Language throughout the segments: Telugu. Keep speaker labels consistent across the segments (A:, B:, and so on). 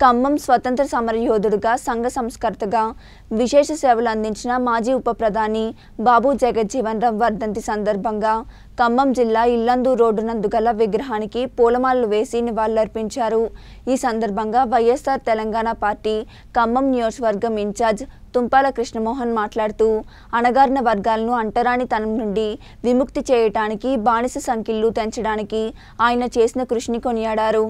A: ఖమ్మం స్వతంత్ర సమరయోధుడుగా సంఘ సంస్కర్తగా విశేష సేవలు అందించిన మాజీ ఉప ప్రధాని బాబు జగజ్జీవన్ రామ్ వర్ధంతి సందర్భంగా ఖమ్మం జిల్లా ఇల్లందు రోడ్డు నందు గల విగ్రహానికి పూలమాలలు వేసి నివాళులర్పించారు ఈ సందర్భంగా వైఎస్ఆర్ తెలంగాణ పార్టీ ఖమ్మం నియోజకవర్గం ఇన్ఛార్జ్ తుంపాల కృష్ణమోహన్ మాట్లాడుతూ అణగారిన వర్గాలను అంటరానితనం నుండి విముక్తి చేయటానికి బానిస సంఖ్యలు తెంచడానికి ఆయన చేసిన కృషిని కొనియాడారు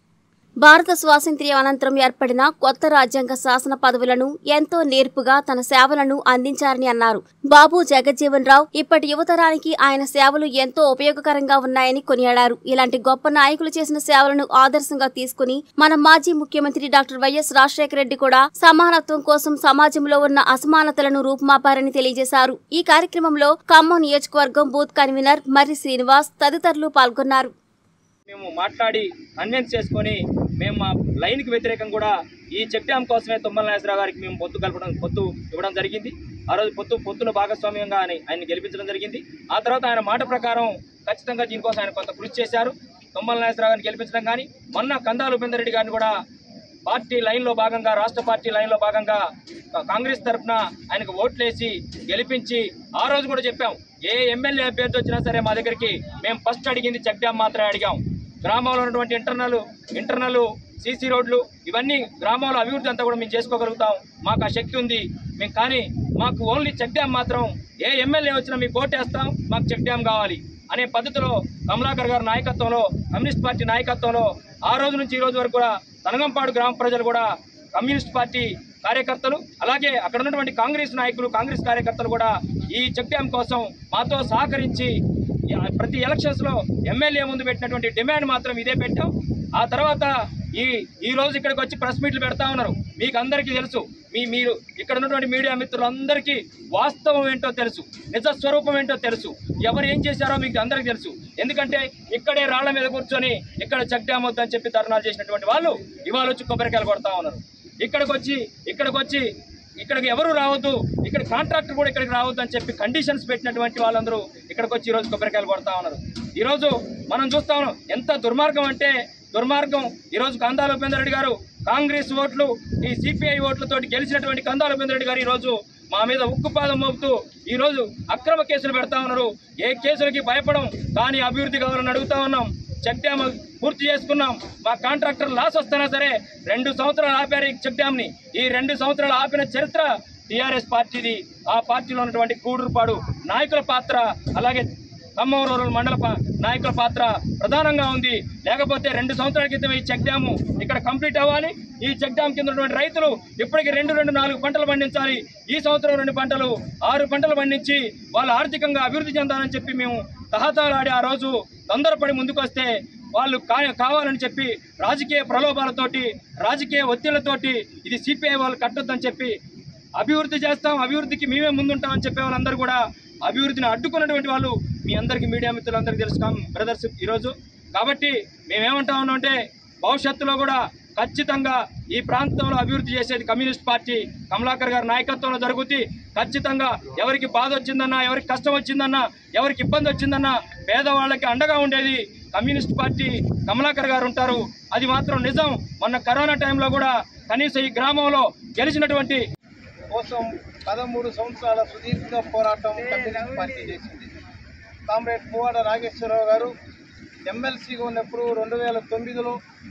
B: భారత స్వాతంత్ర్యం అనంతరం ఏర్పడిన కొత్త రాజ్యాంగ శాసన పదవులను ఎంతో నేర్పుగా తన సేవలను అందించారని అన్నారు బాబు జగజ్జీవన్ రావు ఇప్పటి యువతరానికి ఆయన సేవలు ఎంతో ఉపయోగకరంగా ఉన్నాయని కొనియాడారు ఇలాంటి గొప్ప నాయకులు చేసిన సేవలను ఆదర్శంగా తీసుకుని మన మాజీ ముఖ్యమంత్రి డాక్టర్ వైఎస్ రాజశేఖర రెడ్డి కూడా సమానత్వం కోసం సమాజంలో ఉన్న అసమానతలను రూపుమాపారని తెలియజేశారు ఈ కార్యక్రమంలో ఖమ్మం నియోజకవర్గం బూత్ కన్వీనర్ మర్రి శ్రీనివాస్ తదితరులు పాల్గొన్నారు
C: మేము మాట్లాడి కన్విన్స్ చేసుకొని మేము మా లైన్కి వ్యతిరేకం కూడా ఈ చెక్ డ్యామ్ కోసమే తుమ్మల నాగేశ్వరరావు గారికి మేము పొత్తు కలపడం పొత్తు ఇవ్వడం జరిగింది ఆ రోజు పొత్తు పొత్తులో భాగస్వామ్యంగా ఆయన ఆయన గెలిపించడం జరిగింది ఆ తర్వాత ఆయన మాట ప్రకారం ఖచ్చితంగా దీనికోసం ఆయన కొంత కృషి చేశారు తుమ్మల నాగేశ్వరరావు గారిని గెలిపించడం కానీ మొన్న కందాలు ఉపేందర్ రెడ్డి గారిని కూడా పార్టీ లైన్లో భాగంగా రాష్ట్ర పార్టీ లైన్లో భాగంగా కాంగ్రెస్ తరఫున ఆయనకు ఓట్లేసి గెలిపించి ఆ రోజు కూడా చెప్పాం ఏ ఎమ్మెల్యే అభ్యర్థి వచ్చినా సరే మా దగ్గరికి మేము ఫస్ట్ అడిగింది చెక్ డ్యామ్ మాత్రమే అడిగాం గ్రామంలో ఉన్నటువంటి ఇంటర్నల్ ఇంటర్నల్ సీసీ రోడ్లు ఇవన్నీ గ్రామంలో అభివృద్ధి అంతా కూడా మేము చేసుకోగలుగుతాం మాకు ఆ శక్తి ఉంది మేము కానీ మాకు ఓన్లీ చెక్ డ్యామ్ మాత్రం ఏ ఎమ్మెల్యే వచ్చినా మీకు ఓటేస్తాం మాకు చెక్ డ్యామ్ కావాలి అనే పద్ధతిలో కమలాకర్ గారి నాయకత్వంలో కమ్యూనిస్ట్ పార్టీ నాయకత్వంలో ఆ రోజు నుంచి ఈ రోజు వరకు కూడా తనగంపాడు గ్రామ ప్రజలు కూడా కమ్యూనిస్ట్ పార్టీ కార్యకర్తలు అలాగే అక్కడ ఉన్నటువంటి కాంగ్రెస్ నాయకులు కాంగ్రెస్ కార్యకర్తలు కూడా ఈ చెక్ డ్యామ్ కోసం మాతో సహకరించి యా- ప్రతి ఎలక్షన్స్ లో ఎమ్మెల్యే ముందు పెట్టినటువంటి డిమాండ్ మాత్రం ఇదే పెట్టాం ఆ తర్వాత ఈ ఈ రోజు ఇక్కడికి వచ్చి ప్రెస్ మీట్లు పెడతా ఉన్నారు మీకు అందరికీ తెలుసు మీ మీరు ఇక్కడ ఉన్నటువంటి మీడియా మిత్రులందరికీ వాస్తవం ఏంటో తెలుసు నిజ స్వరూపం ఏంటో తెలుసు ఎవరు ఏం చేశారో మీకు అందరికీ తెలుసు ఎందుకంటే ఇక్కడే రాళ్ల మీద కూర్చొని ఇక్కడ చెక్ డ్యామ్ వద్దని చెప్పి ధర్నాలు చేసినటువంటి వాళ్ళు ఇవాళ వచ్చి కొబ్బరికాయలు కొడతా ఉన్నారు ఇక్కడికి వచ్చి ఇక్కడికి వచ్చి ఇక్కడికి ఎవరు రావద్దు ఇక్కడ కాంట్రాక్టర్ కూడా ఇక్కడికి రావద్దు అని చెప్పి కండిషన్స్ పెట్టినటువంటి వాళ్ళందరూ ఇక్కడికి వచ్చి ఈరోజు కొబ్బరికాయలు కొడతా ఉన్నారు ఈరోజు మనం చూస్తా ఉన్నాం ఎంత దుర్మార్గం అంటే దుర్మార్గం ఈరోజు కందాల ఉపేందర్ రెడ్డి గారు కాంగ్రెస్ ఓట్లు ఈ సిపిఐ ఓట్లతోటి గెలిచినటువంటి కందాల ఉపేందర్ రెడ్డి గారు ఈరోజు మా మీద ఉక్కుపాదం మోపుతూ ఈ రోజు అక్రమ కేసులు పెడతా ఉన్నారు ఏ కేసులకి భయపడం కానీ అభివృద్ధి కావాలని అడుగుతా ఉన్నాం చెక్ డ్యామ్ పూర్తి చేసుకున్నాం మా కాంట్రాక్టర్ లాస్ వస్తున్నా సరే రెండు సంవత్సరాలు ఆపారు ఈ చెక్ డ్యామ్ ని ఈ రెండు సంవత్సరాలు ఆపిన చరిత్ర టీఆర్ఎస్ పార్టీది ఆ పార్టీలో ఉన్నటువంటి కూడురుపాడు నాయకుల పాత్ర అలాగే ఖమ్మం రూరల్ మండల పా- నాయకుల పాత్ర ప్రధానంగా ఉంది లేకపోతే రెండు సంవత్సరాల క్రితం ఈ చెక్ డ్యాము ఇక్కడ కంప్లీట్ అవ్వాలి ఈ చెక్ డ్యామ్ కింద ఉన్నటువంటి రైతులు ఇప్పటికి రెండు రెండు నాలుగు పంటలు పండించాలి ఈ సంవత్సరం రెండు పంటలు ఆరు పంటలు పండించి వాళ్ళు ఆర్థికంగా అభివృద్ధి చెందాలని చెప్పి మేము తహతాలాడి ఆ రోజు తొందరపడి ముందుకొస్తే వాళ్ళు కా- కావాలని చెప్పి రాజకీయ ప్రలోభాలతోటి రాజకీయ ఒత్తిళ్లతోటి ఇది సిపిఐ వాళ్ళు కట్టొద్దని చెప్పి అభివృద్ధి చేస్తాం అభివృద్ధికి మేమే ముందుంటామని చెప్పే వాళ్ళందరూ కూడా అభివృద్ధిని అడ్డుకున్నటువంటి వాళ్ళు మీ అందరికీ మీడియా మిత్రులందరికీ తెలుసు కాం బ్రదర్స్ ఈరోజు కాబట్టి మేమేమంటా ఉన్నామంటే భవిష్యత్తులో కూడా ఖచ్చితంగా ఈ ప్రాంతంలో అభివృద్ధి చేసేది కమ్యూనిస్ట్ పార్టీ కమలాకర్ గారి నాయకత్వంలో జరుగుతుంది ఖచ్చితంగా ఎవరికి బాధ వచ్చిందన్నా ఎవరికి కష్టం వచ్చిందన్నా ఎవరికి ఇబ్బంది వచ్చిందన్నా పేదవాళ్ళకి అండగా ఉండేది కమ్యూనిస్ట్ పార్టీ కమలాకర్ గారు ఉంటారు అది మాత్రం నిజం మొన్న కరోనా టైంలో కూడా కనీసం ఈ గ్రామంలో గెలిచినటువంటి
D: కోసం పదమూడు సంవత్సరాల సుదీర్ఘ పోరాటం కమ్యూనిస్ట్ పార్టీ చేసింది కామ్రేడ్ పువ్వాడ నాగేశ్వరరావు గారు ఎమ్మెల్సీగా ఉన్నప్పుడు రెండు వేల తొమ్మిదిలో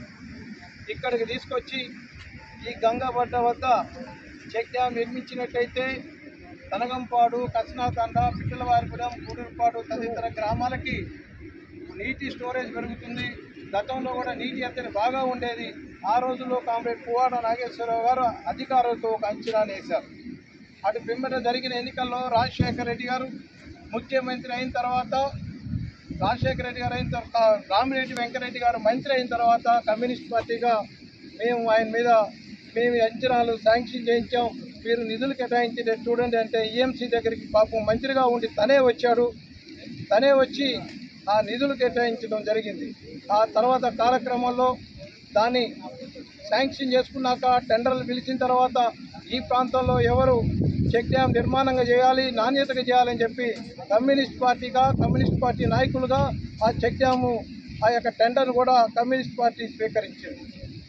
D: ఇక్కడికి తీసుకొచ్చి ఈ గంగాబడ్డ వద్ద చెక్ డ్యామ్ నిర్మించినట్టయితే తనగంపాడు కృష్ణాతండ పిట్టలవారిపురం గూడూరుపాడు తదితర గ్రామాలకి నీటి స్టోరేజ్ పెరుగుతుంది గతంలో కూడా నీటి ఎత్తడి బాగా ఉండేది ఆ రోజుల్లో కామ్రేడ్ పువ్వాడ నాగేశ్వరరావు గారు అధికారులతో ఒక అంచనాలు వేశారు అటు పిమ్మట జరిగిన ఎన్నికల్లో రాజశేఖర రెడ్డి గారు ముఖ్యమంత్రి అయిన తర్వాత రాజశేఖర రెడ్డి గారు అయిన తర్వాత రామిరెడ్డి వెంకరెడ్డి గారు మంత్రి అయిన తర్వాత కమ్యూనిస్ట్ పార్టీగా మేము ఆయన మీద మేము అంచనాలు శాంక్షన్ చేయించాం మీరు నిధులు కేటాయించి చూడండి అంటే ఈఎంసీ దగ్గరికి పాపం మంత్రిగా ఉండి తనే వచ్చాడు తనే వచ్చి ఆ నిధులు కేటాయించడం జరిగింది ఆ తర్వాత కాలక్రమంలో దాన్ని శాంక్షన్ చేసుకున్నాక టెండర్లు పిలిచిన తర్వాత ఈ ప్రాంతంలో ఎవరు చెక్ డ్యామ్ నిర్మాణంగా చేయాలి నాణ్యతగా చేయాలని చెప్పి కమ్యూనిస్ట్ పార్టీగా కమ్యూనిస్ట్ పార్టీ నాయకులుగా ఆ చెక్ డ్యాము ఆ యొక్క టెండర్ను కూడా కమ్యూనిస్ట్ పార్టీ స్వీకరించింది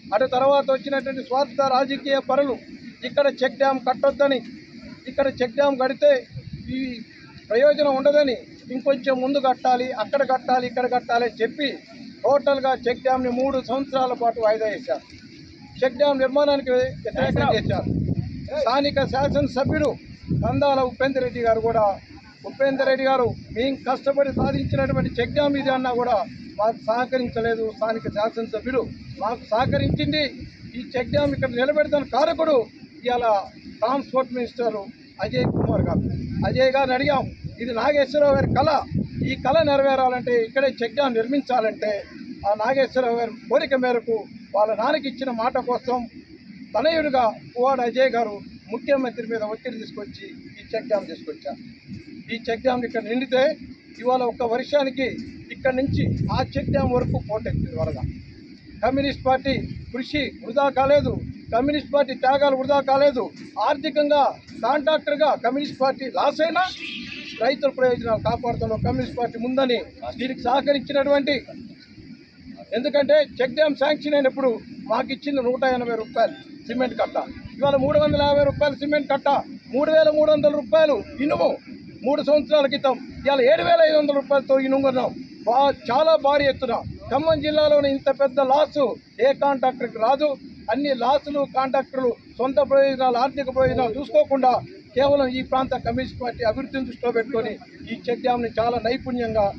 D: అటు తర్వాత వచ్చినటువంటి స్వార్థ రాజకీయ పరులు ఇక్కడ చెక్ డ్యామ్ కట్టొద్దని ఇక్కడ చెక్ డ్యామ్ కడితే ఈ ప్రయోజనం ఉండదని ఇంకొంచెం ముందు కట్టాలి అక్కడ కట్టాలి ఇక్కడ కట్టాలి అని చెప్పి టోటల్గా చెక్ డ్యామ్ని మూడు సంవత్సరాల పాటు వాయిదా వేశారు చెక్ డ్యామ్ నిర్మాణానికి వ్యతిరేకం చేశారు స్థానిక శాసనసభ్యుడు కందాల ఉపేందర్ రెడ్డి గారు కూడా ఉపేందర్ రెడ్డి గారు మేము కష్టపడి సాధించినటువంటి చెక్ డ్యామ్ ఇది అన్నా కూడా మాకు సహకరించలేదు స్థానిక శాసనసభ్యుడు మాకు సహకరించింది ఈ చెక్ డ్యామ్ ఇక్కడ నిలబెడతాను కారకుడు ఇవాళ ట్రాన్స్పోర్ట్ మినిస్టర్ అజయ్ కుమార్ గారు అజయ్ గారిని అడిగాం ఇది నాగేశ్వరరావు గారి కళ ఈ కళ నెరవేరాలంటే ఇక్కడే చెక్ డ్యామ్ నిర్మించాలంటే ఆ నాగేశ్వరరావు గారి కోరిక మేరకు వాళ్ళ నాన్నకి ఇచ్చిన మాట కోసం తనయుడిగా పువ్వాడ అజయ్ గారు ముఖ్యమంత్రి మీద ఒత్తిడి తీసుకొచ్చి ఈ చెక్ డ్యామ్ తీసుకొచ్చారు ఈ చెక్ డ్యామ్ ఇక్కడ నిండితే ఇవాళ ఒక్క వర్షానికి ఇక్కడ నుంచి ఆ చెక్ డ్యామ్ వరకు పోటెక్కింది వరద కమ్యూనిస్ట్ పార్టీ కృషి వృధా కాలేదు కమ్యూనిస్ట్ పార్టీ త్యాగాలు వృధా కాలేదు ఆర్థికంగా కాంట్రాక్టర్గా కమ్యూనిస్ట్ పార్టీ లాస్ అయినా రైతుల ప్రయోజనాలు కాపాడుతున్న కమ్యూనిస్ట్ పార్టీ ముందని దీనికి సహకరించినటువంటి ఎందుకంటే చెక్ డ్యామ్ శాంక్షన్ అయినప్పుడు మాకు ఇచ్చింది నూట ఎనభై రూపాయలు సిమెంట్ కట్ట ఇవాళ మూడు వందల యాభై రూపాయలు సిమెంట్ కట్ట మూడు వేల మూడు వందల రూపాయలు ఇనుము మూడు సంవత్సరాల క్రితం ఇవాళ ఏడు వేల ఐదు వందల రూపాయలతో ఇనుము కొన్నాం బా చాలా భారీ ఎత్తున ఖమ్మం జిల్లాలోని ఇంత పెద్ద లాసు ఏ కాంట్రాక్టర్కి రాదు అన్ని లాసులు కాంట్రాక్టర్లు సొంత ప్రయోజనాలు ఆర్థిక ప్రయోజనాలు చూసుకోకుండా కేవలం ఈ ప్రాంత కమ్యూనిస్ట్ పార్టీ అభివృద్ధిని దృష్టిలో పెట్టుకొని ఈ చెక్ డ్యామ్ని చాలా నైపుణ్యంగా